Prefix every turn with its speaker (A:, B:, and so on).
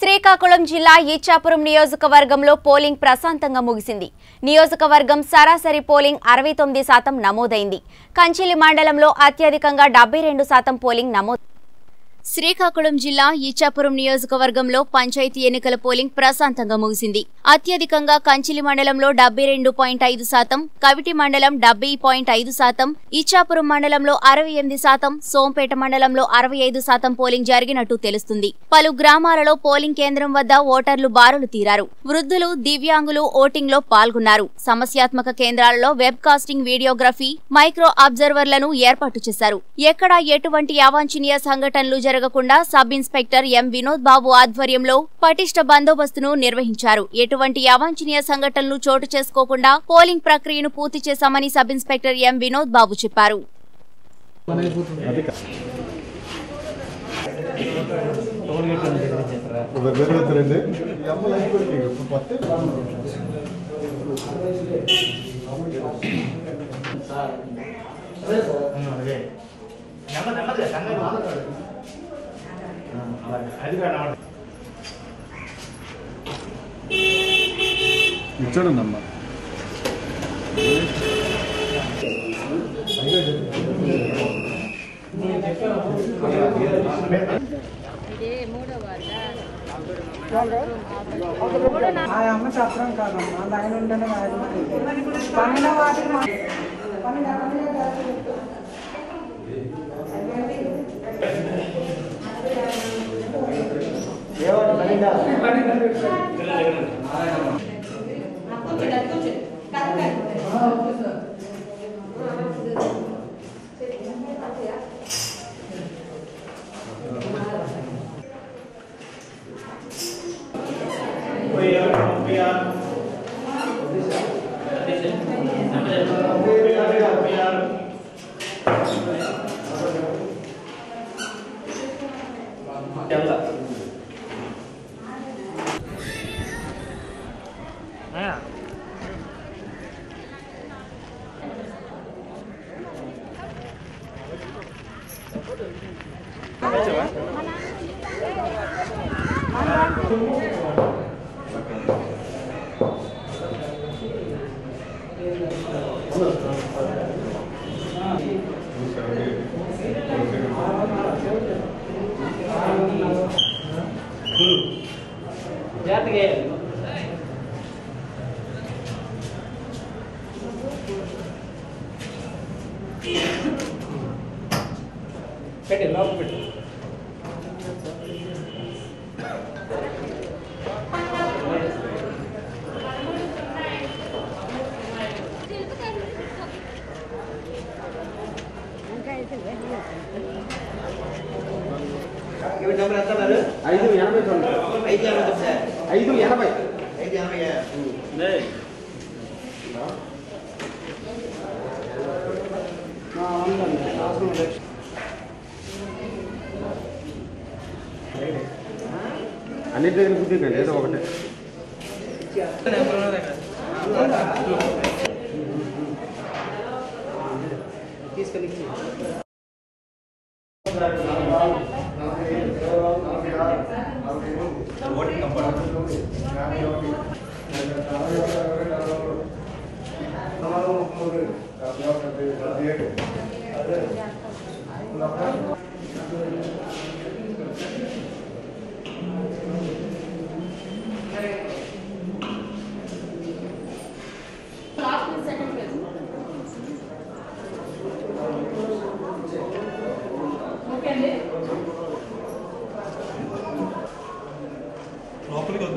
A: శ్రీకాకుళం జిల్లా ఈచ్చాపురం నియోజకవర్గంలో పోలింగ్ ప్రశాంతంగా ముగిసింది నియోజకవర్గం సరాసరి పోలింగ్ అరవై తొమ్మిది శాతం నమోదైంది కంచిలి మండలంలో అత్యధికంగా డెబ్బై రెండు శాతం పోలింగ్ నమోదు శ్రీకాకుళం జిల్లా ఈచాపురం నియోజకవర్గంలో పంచాయతీ ఎన్నికల పోలింగ్ ప్రశాంతంగా ముగిసింది అత్యధికంగా కంచిలి మండలంలో డెబ్బై రెండు పాయింట్ ఐదు శాతం కవిటి మండలం డెబ్బై పాయింట్ ఐదు శాతం ఇచ్చాపురం మండలంలో అరవై ఎనిమిది శాతం సోంపేట మండలంలో అరవై ఐదు శాతం పోలింగ్ జరిగినట్టు తెలుస్తుంది పలు గ్రామాలలో పోలింగ్ కేంద్రం వద్ద ఓటర్లు బారులు తీరారు వృద్ధులు దివ్యాంగులు ఓటింగ్ లో పాల్గొన్నారు సమస్యాత్మక కేంద్రాలలో వెబ్ కాస్టింగ్ వీడియోగ్రఫీ మైక్రో అబ్జర్వర్లను ఏర్పాటు చేశారు ఎక్కడా ఎటువంటి అవాంఛనీయ సంఘటనలు జరగకుండా sub inspector M Vinod Babu ఆధ్వర్యంలో పటిష్ట బందోబస్తును నిర్వహించారు ఎటువంటి అవాంఛనీయ సంఘటనలు చోటు చేసుకోకుండా పోలింగ్ ప్రక్రియను పూర్తి చేశామని sub inspector M Vinod Babu చెప్పారు
B: వేరే ఎత్తురండి ఈ అమ్మలు అయిపోయింది ఇప్పుడు పత్తే ఇచ్చాడండి అమ్మ
C: ఆ అమ్మ చెప్పడం కాదమ్మా లైన్ ఉంటేనే కాదు పన్నెండో వాటికి మా- పన్నెండు ఎవరిని కాదు.
D: పెట్టి లోపల పెట్టు
E: ఇవి నెంబర్ ఎంత అన్నారు
D: ఐదు ఎనభై తొమ్మిది
E: ఐదు ఎనభై తొమ్మిది సార్
D: ఐదు ఎనభై
E: ఐదు ఎనభై
C: ఆ, ఉందండి అవసరం లేదు.
B: అన్నిటి దగ్గర కుదిరిపోయింది ఏదో ఒకటి
E: నెంబర్ ఉన్నదే కదా తీసుకెళ్ళి
F: ఓకే అండి